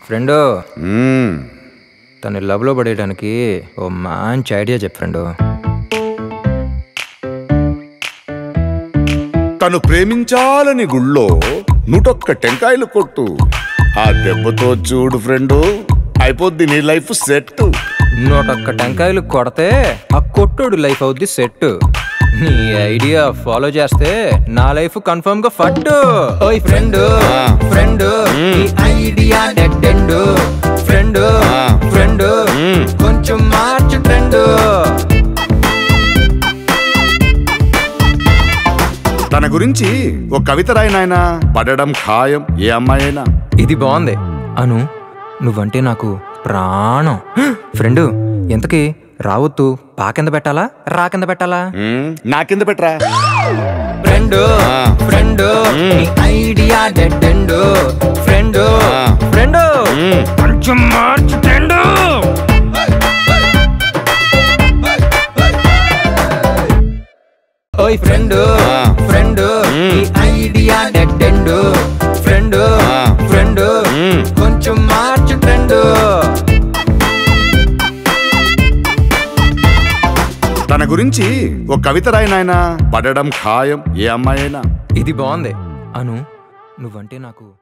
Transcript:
Friend మ్మ్. తను లవ్లో పడేయడానికి ఓ మంచి ఐడియా చెప్పు ఫ్రెండు తను ప్రేమించాలని గుళ్ళో నూటొక్క టెంకాయలు కొట్టు ఆ దెబ్బతో చూడు ఫ్రెండు అయిపోద్ది నీ లైఫ్ సెట్ నూటొక్క టెంకాయలు కొడితే ఆ కొట్టోడు లైఫ్ అవుద్ది సెట్ నీ ఐడియా ఫాలో చేస్తే నా లైఫ్ కన్ఫర్మ్ గా ఫట్టు ఓయ్ ఫ్రెండ్ ఫ్రెండ్ ఈ idea dead end friend friend కొంచెం మార్చు ట్రెండ్ తన గురించి ఓ కవిత రాయనాయనా పడడం ఖాయం ఏ అమ్మాయి అయినా ఇది బాగుంది అను నువ్వంటే నాకు ప్రాణం ఫ్రెండ్ ఎంతకి రావద్దు పా కింద పెట్టాలా రా కింద పెట్టాలా మ్మ్. నా కింద పెట్టరా friend friend idea dead end friend friend కొంచెం మార్చు ఫ్రెండ్ ఓయ్ friend friend idea dead end friend friend కొంచెం మార్చు ట్రెండ్ తన గురించి ఓ కవిత రాయనాయనా పడడం ఖాయం ఏ అమ్మాయి అయినా ఇది బాగుంది అను నువ్వంటే నాకు